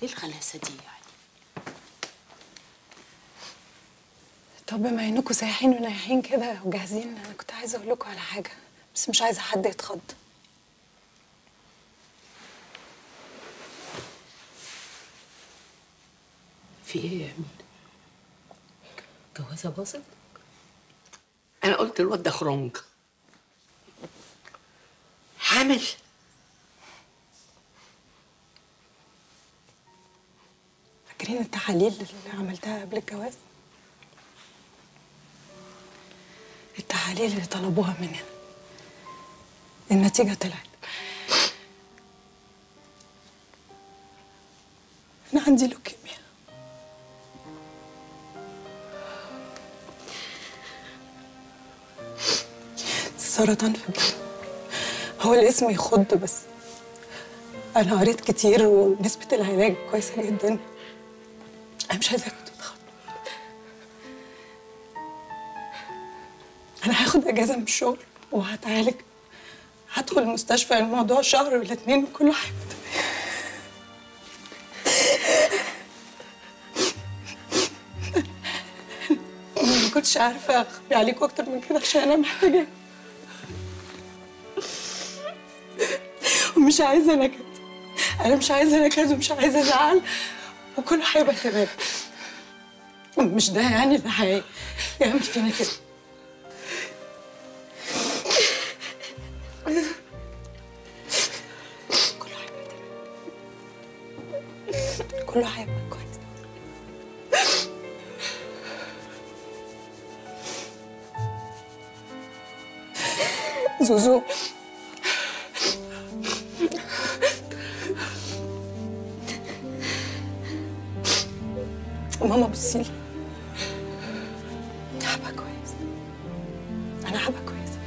ايه الغلاسه دي يعني طب بما انكم سايحين ونايحين كده وجاهزين انا كنت عايزه اقول لكم على حاجه بس مش عايزه حد يتخض في ايه يا امين جوازه باظت انا قلت الواد ده خرنج حامل فاكرين التحاليل اللي عملتها قبل الجواز التحاليل اللي طلبوها مننا النتيجه طلعت انا عندي لوكيميا سرطان في الدم هو الاسم يخض بس انا قريت كتير ونسبه العلاج كويسه جدا انا مش عايزاكم تتخضوا انا هاخد اجازه من الشغل وهتعالج هدخل المستشفى الموضوع شهر ولا اتنين وكله هيبقى تمام ما كنتش عارفه اخبي عليكم اكتر من كده عشان انا محتاجه ومش عايزه نكد انا مش عايزه نكد ومش عايزه زعل وكله هيبقى تمام مش ده يعني اللي هي- يعمل فينا كده كله هيبقى تمام كله هيبقى كويس زوزو ماما بصي لي هبقى كويس انا هبقى كويسه